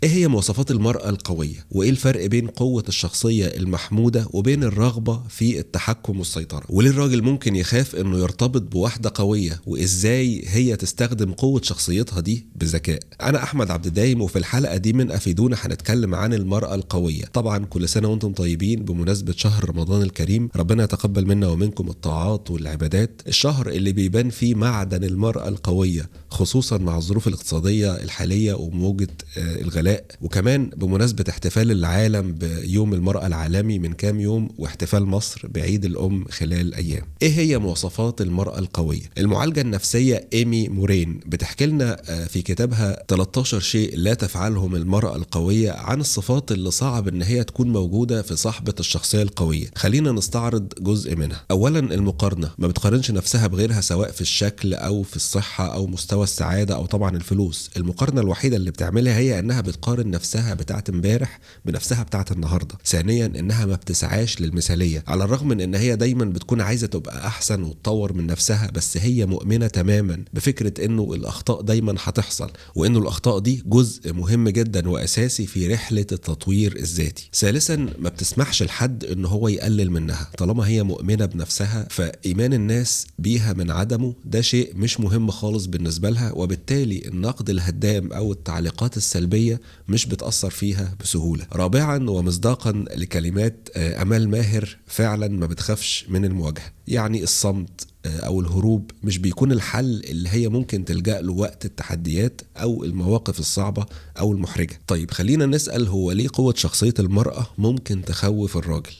ايه هي مواصفات المرأة القوية وايه الفرق بين قوة الشخصية المحمودة وبين الرغبة في التحكم والسيطرة وليه الراجل ممكن يخاف انه يرتبط بواحدة قوية وازاي هي تستخدم قوة شخصيتها دي بذكاء انا احمد عبد الدايم وفي الحلقة دي من افيدونا هنتكلم عن المرأة القوية طبعا كل سنة وانتم طيبين بمناسبة شهر رمضان الكريم ربنا يتقبل منا ومنكم الطاعات والعبادات الشهر اللي بيبان فيه معدن المرأة القوية خصوصا مع الظروف الاقتصادية الحالية وموجة آه، الغلاء وكمان بمناسبة احتفال العالم بيوم المرأة العالمي من كام يوم واحتفال مصر بعيد الأم خلال أيام إيه هي مواصفات المرأة القوية؟ المعالجة النفسية إيمي مورين بتحكي لنا آه، في كتابها 13 شيء لا تفعلهم المرأة القوية عن الصفات اللي صعب إن هي تكون موجودة في صاحبة الشخصية القوية خلينا نستعرض جزء منها أولا المقارنة ما بتقارنش نفسها بغيرها سواء في الشكل أو في الصحة أو مستوى السعادة أو طبعا الفلوس المقارنة الوحيدة اللي بتعملها هي إنها بتقارن نفسها بتاعت امبارح بنفسها بتاعت النهاردة ثانيا إنها ما بتسعاش للمثالية على الرغم من إن هي دايما بتكون عايزة تبقى أحسن وتطور من نفسها بس هي مؤمنة تماما بفكرة إنه الأخطاء دايما هتحصل وإنه الأخطاء دي جزء مهم جدا وأساسي في رحلة التطوير الذاتي ثالثا ما بتسمحش لحد إن هو يقلل منها طالما هي مؤمنة بنفسها فإيمان الناس بيها من عدمه ده شيء مش مهم خالص بالنسبة لها وبالتالي النقد الهدام أو التعليقات السلبية مش بتأثر فيها بسهولة رابعا ومصداقا لكلمات آه، أمال ماهر فعلا ما بتخافش من المواجهة يعني الصمت آه، او الهروب مش بيكون الحل اللي هي ممكن تلجا له وقت التحديات او المواقف الصعبه او المحرجه طيب خلينا نسال هو ليه قوه شخصيه المراه ممكن تخوف الراجل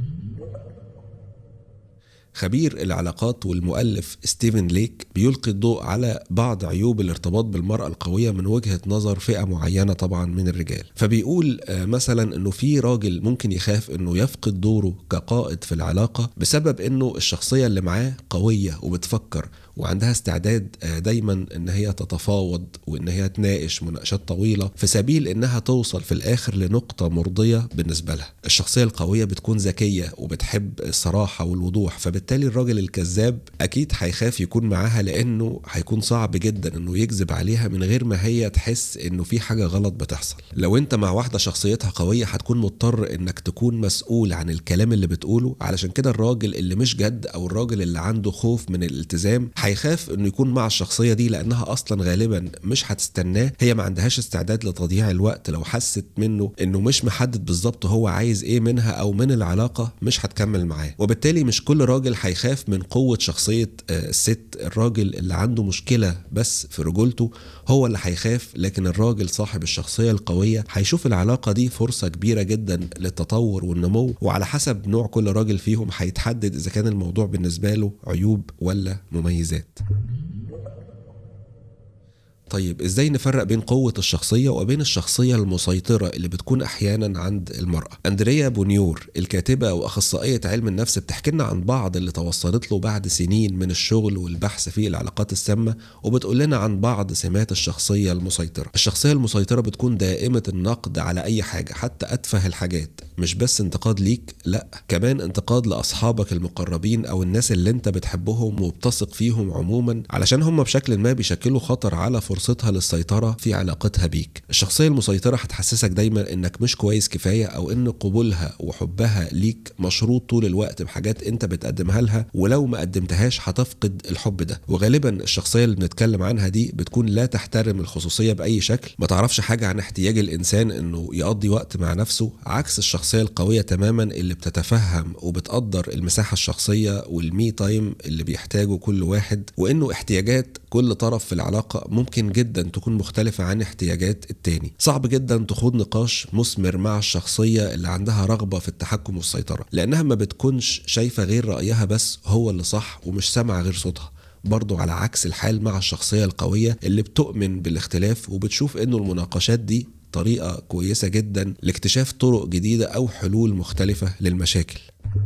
خبير العلاقات والمؤلف ستيفن ليك بيلقي الضوء على بعض عيوب الارتباط بالمرأة القوية من وجهة نظر فئة معينة طبعا من الرجال فبيقول آه، مثلا انه في راجل ممكن يخاف انه يفقد دوره كقائد في العلاقة بسبب انه الشخصية اللي معاه قوية وبتفكر وعندها استعداد آه، دايما ان هي تتفاوض وان هي تناقش مناقشات طويله في سبيل انها توصل في الاخر لنقطه مرضيه بالنسبه لها الشخصيه القويه بتكون ذكيه وبتحب الصراحه والوضوح فبالتالي الراجل الكذاب اكيد هيخاف يكون معاها لانه هيكون صعب جدا انه يكذب عليها من غير ما هي تحس انه في حاجه غلط بتحصل لو انت مع واحده شخصيتها قويه هتكون مضطر انك تكون مسؤول عن الكلام اللي بتقوله علشان كده الراجل اللي مش جد او الراجل اللي عنده خوف من الالتزام هيخاف انه يكون مع الشخصيه دي لانها اصلا غالبا مش هتستناه هي ما عندهاش استعداد لتضييع الوقت لو حست منه انه مش محدد بالظبط هو عايز ايه منها او من العلاقه مش هتكمل معاه وبالتالي مش كل راجل هيخاف من قوه شخصيه آه، الست الراجل اللي عنده مشكله بس في رجولته هو اللي هيخاف لكن الراجل صاحب الشخصيه القويه هيشوف العلاقه دي فرصه كبيره جدا للتطور والنمو وعلى حسب نوع كل راجل فيهم هيتحدد اذا كان الموضوع بالنسبه له عيوب ولا مميزات طيب ازاي نفرق بين قوة الشخصية وبين الشخصية المسيطرة اللي بتكون احيانا عند المرأة اندريا بونيور الكاتبة واخصائية علم النفس بتحكي لنا عن بعض اللي توصلت له بعد سنين من الشغل والبحث في العلاقات السامة وبتقول لنا عن بعض سمات الشخصية المسيطرة الشخصية المسيطرة بتكون دائمة النقد على اي حاجة حتى اتفه الحاجات مش بس انتقاد ليك لا كمان انتقاد لاصحابك المقربين او الناس اللي انت بتحبهم وبتثق فيهم عموما علشان هم بشكل ما بيشكلوا خطر على فرصتها للسيطره في علاقتها بيك الشخصيه المسيطره هتحسسك دايما انك مش كويس كفايه او ان قبولها وحبها ليك مشروط طول الوقت بحاجات انت بتقدمها لها ولو ما قدمتهاش هتفقد الحب ده وغالبا الشخصيه اللي بنتكلم عنها دي بتكون لا تحترم الخصوصيه باي شكل ما تعرفش حاجه عن احتياج الانسان انه يقضي وقت مع نفسه عكس الشخصيه القويه تماما اللي بتتفهم وبتقدر المساحه الشخصيه والمي تايم اللي بيحتاجه كل واحد وانه احتياجات كل طرف في العلاقه ممكن جدا تكون مختلفه عن احتياجات التاني صعب جدا تخوض نقاش مثمر مع الشخصيه اللي عندها رغبه في التحكم والسيطره لانها ما بتكونش شايفه غير رايها بس هو اللي صح ومش سامعه غير صوتها برضو على عكس الحال مع الشخصية القوية اللي بتؤمن بالاختلاف وبتشوف انه المناقشات دي طريقة كويسة جدا لاكتشاف طرق جديدة أو حلول مختلفة للمشاكل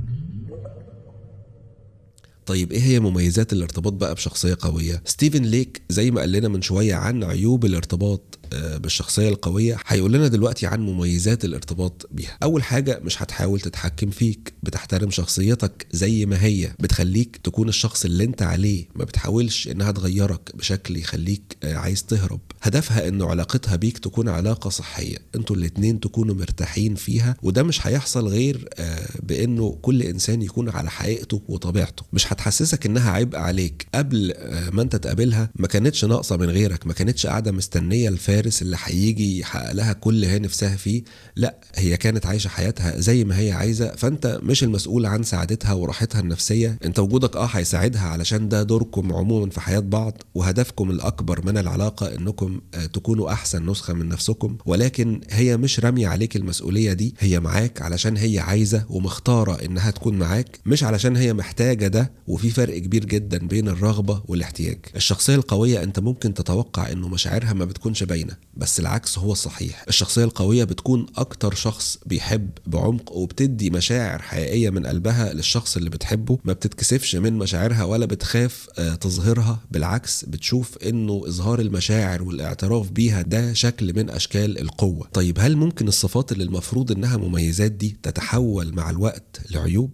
طيب ايه هي مميزات الارتباط بقى بشخصيه قويه ستيفن ليك زي ما قال لنا من شويه عن عيوب الارتباط آه، بالشخصيه القويه هيقول لنا دلوقتي عن مميزات الارتباط بيها اول حاجه مش هتحاول تتحكم فيك بتحترم شخصيتك زي ما هي بتخليك تكون الشخص اللي انت عليه ما بتحاولش انها تغيرك بشكل يخليك آه، عايز تهرب هدفها انه علاقتها بيك تكون علاقه صحيه انتوا الاتنين تكونوا مرتاحين فيها وده مش هيحصل غير آه، بانه كل انسان يكون على حقيقته وطبيعته مش هتحسسك انها عبء عليك قبل آه، ما انت تقابلها ما كانتش ناقصه من غيرك ما كانتش قاعده مستنيه الفارس اللي هيجي يحقق لها كل هي نفسها فيه لا هي كانت عايشه حياتها زي ما هي عايزه فانت مش المسؤول عن سعادتها وراحتها النفسيه انت وجودك اه هيساعدها علشان ده دوركم عموما في حياه بعض وهدفكم الاكبر من العلاقه انكم آه، تكونوا احسن نسخه من نفسكم ولكن هي مش راميه عليك المسؤوليه دي هي معاك علشان هي عايزه ومختاره انها تكون معاك مش علشان هي محتاجه ده وفي فرق كبير جدا بين الرغبه والاحتياج الشخصيه القويه انت ممكن تتوقع انه مشاعرها ما بتكونش باينه بس العكس هو الصحيح الشخصيه القويه بتكون اكتر شخص بيحب بعمق وبتدي مشاعر حقيقيه من قلبها للشخص اللي بتحبه ما بتتكسفش من مشاعرها ولا بتخاف آه، تظهرها بالعكس بتشوف انه اظهار المشاعر والاعتراف بيها ده شكل من اشكال القوه طيب هل ممكن الصفات اللي المفروض انها مميزات دي تتحول مع الوقت لعيوب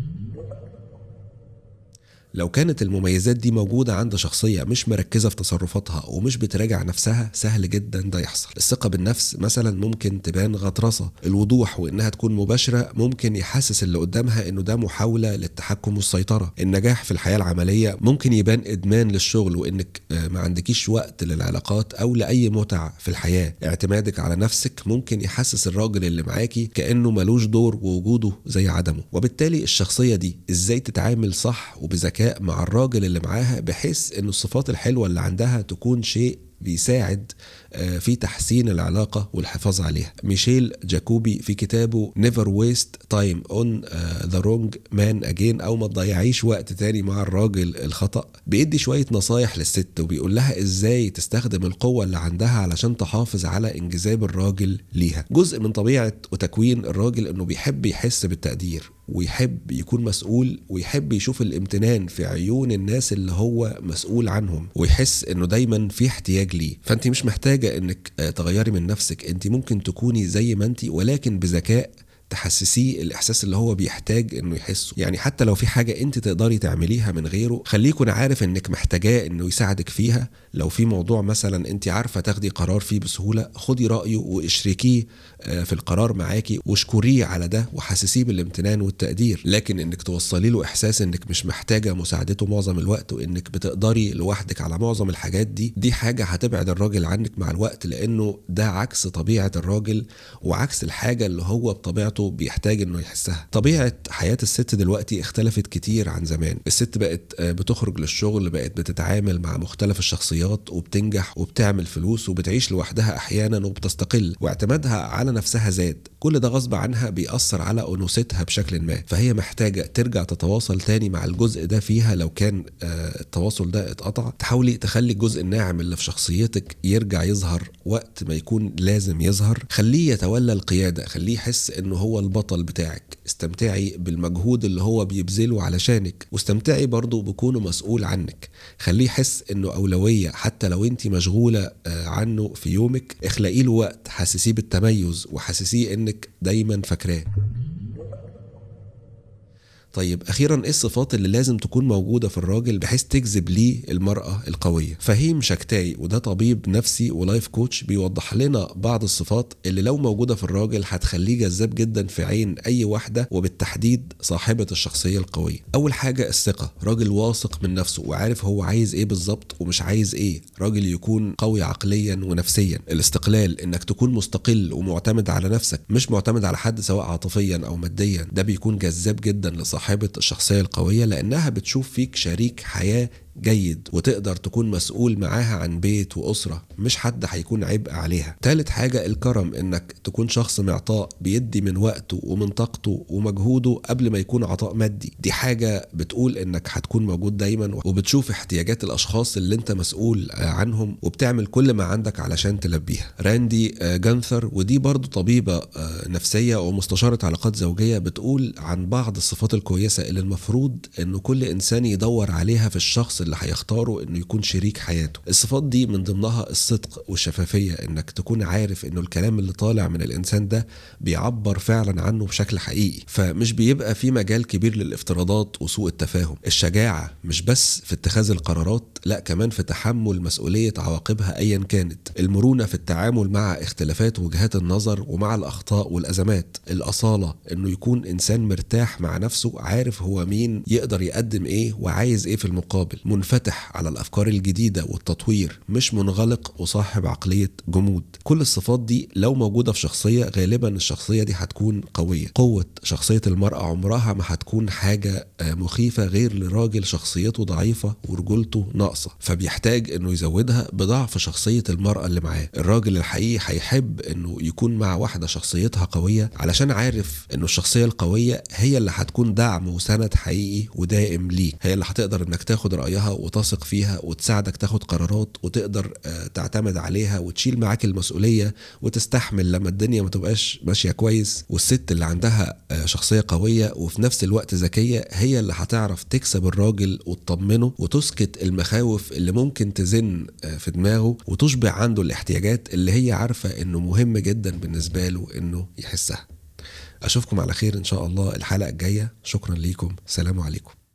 لو كانت المميزات دي موجودة عند شخصية مش مركزة في تصرفاتها ومش بتراجع نفسها سهل جدا ده يحصل الثقة بالنفس مثلا ممكن تبان غطرسة الوضوح وإنها تكون مباشرة ممكن يحسس اللي قدامها إنه ده محاولة للتحكم والسيطرة النجاح في الحياة العملية ممكن يبان إدمان للشغل وإنك آه، ما عندكيش وقت للعلاقات أو لأي متع في الحياة اعتمادك على نفسك ممكن يحسس الراجل اللي معاكي كأنه ملوش دور ووجوده زي عدمه وبالتالي الشخصية دي إزاي تتعامل صح وبذكاء مع الراجل اللي معاها بحيث انه الصفات الحلوه اللي عندها تكون شيء بيساعد آه، في تحسين العلاقة والحفاظ عليها ميشيل جاكوبي في كتابه Never Waste Time on آه، the Wrong Man Again أو ما تضيعيش وقت تاني مع الراجل الخطأ بيدي شوية نصايح للست وبيقول لها إزاي تستخدم القوة اللي عندها علشان تحافظ على انجذاب الراجل ليها جزء من طبيعة وتكوين الراجل إنه بيحب يحس بالتقدير ويحب يكون مسؤول ويحب يشوف الامتنان في عيون الناس اللي هو مسؤول عنهم ويحس انه دايما في احتياج ليه فانت مش محتاجه انك آه، تغيري من نفسك انت ممكن تكوني زي ما انت ولكن بذكاء تحسسيه الاحساس اللي هو بيحتاج انه يحسه يعني حتى لو في حاجه انت تقدري تعمليها من غيره خليه يكون عارف انك محتاجاه انه يساعدك فيها لو في موضوع مثلا انت عارفه تاخدي قرار فيه بسهوله خدي رايه واشركيه آه، في القرار معاكي واشكريه على ده وحسسيه بالامتنان والتقدير لكن انك توصلي له احساس انك مش محتاجه مساعدته معظم الوقت وانك بتقدري لوحدك على معظم الحاجات دي دي حاجه هتبعد الراجل عنك مع الوقت لانه ده عكس طبيعه الراجل وعكس الحاجه اللي هو بطبيعته بيحتاج انه يحسها طبيعه حياه الست دلوقتي اختلفت كتير عن زمان الست بقت آه، بتخرج للشغل بقت بتتعامل مع مختلف الشخصيات وبتنجح وبتعمل فلوس وبتعيش لوحدها احيانا وبتستقل واعتمادها على نفسها زاد كل ده غصب عنها بيأثر على أنوثتها بشكل ما فهي محتاجة ترجع تتواصل تاني مع الجزء ده فيها لو كان آه، التواصل ده اتقطع تحاولي تخلي الجزء الناعم اللي في شخصيتك يرجع يظهر وقت ما يكون لازم يظهر خليه يتولى القيادة خليه يحس انه هو البطل بتاعك استمتعي بالمجهود اللي هو بيبذله علشانك واستمتعي برضه بكونه مسؤول عنك خليه يحس انه اولويه حتى لو انت مشغوله آه، عنه في يومك اخلقي له وقت حسسيه بالتميز وحسسيه انك دايما فاكراه طيب اخيرا ايه الصفات اللي لازم تكون موجوده في الراجل بحيث تجذب ليه المراه القويه فهيم شكتاي وده طبيب نفسي ولايف كوتش بيوضح لنا بعض الصفات اللي لو موجوده في الراجل هتخليه جذاب جدا في عين اي واحده وبالتحديد صاحبه الشخصيه القويه اول حاجه الثقه راجل واثق من نفسه وعارف هو عايز ايه بالظبط ومش عايز ايه راجل يكون قوي عقليا ونفسيا الاستقلال انك تكون مستقل ومعتمد على نفسك مش معتمد على حد سواء عاطفيا او ماديا ده بيكون جذاب جدا لصاحب صاحبة الشخصية القوية لأنها بتشوف فيك شريك حياة جيد وتقدر تكون مسؤول معاها عن بيت وأسرة مش حد هيكون عبء عليها تالت حاجة الكرم انك تكون شخص معطاء بيدي من وقته ومن طاقته ومجهوده قبل ما يكون عطاء مادي دي حاجة بتقول انك هتكون موجود دايما وبتشوف احتياجات الاشخاص اللي انت مسؤول عنهم وبتعمل كل ما عندك علشان تلبيها راندي جانثر ودي برضو طبيبة نفسية ومستشارة علاقات زوجية بتقول عن بعض الصفات الكويسة اللي المفروض انه كل انسان يدور عليها في الشخص اللي اللي هيختاره انه يكون شريك حياته الصفات دي من ضمنها الصدق والشفافيه انك تكون عارف انه الكلام اللي طالع من الانسان ده بيعبر فعلا عنه بشكل حقيقي فمش بيبقى في مجال كبير للافتراضات وسوء التفاهم الشجاعه مش بس في اتخاذ القرارات لا كمان في تحمل مسؤوليه عواقبها ايا كانت المرونه في التعامل مع اختلافات وجهات النظر ومع الاخطاء والازمات الاصاله انه يكون انسان مرتاح مع نفسه عارف هو مين يقدر يقدم ايه وعايز ايه في المقابل منفتح على الافكار الجديده والتطوير مش منغلق وصاحب عقليه جمود كل الصفات دي لو موجوده في شخصيه غالبا الشخصيه دي هتكون قويه قوه شخصيه المراه عمرها ما هتكون حاجه آه، مخيفه غير لراجل شخصيته ضعيفه ورجولته ناقصه فبيحتاج انه يزودها بضعف شخصيه المراه اللي معاه الراجل الحقيقي هيحب انه يكون مع واحده شخصيتها قويه علشان عارف انه الشخصيه القويه هي اللي هتكون دعم وسند حقيقي ودائم ليك هي اللي هتقدر انك تاخد رايها وتثق فيها وتساعدك تاخد قرارات وتقدر آه، تعتمد عليها وتشيل معاك المسؤوليه وتستحمل لما الدنيا ما تبقاش ماشيه كويس والست اللي عندها آه، شخصيه قويه وفي نفس الوقت ذكيه هي اللي هتعرف تكسب الراجل وتطمنه وتسكت المخاوف اللي ممكن تزن آه، في دماغه وتشبع عنده الاحتياجات اللي هي عارفه انه مهم جدا بالنسبه له انه يحسها اشوفكم على خير ان شاء الله الحلقه الجايه شكرا ليكم سلام عليكم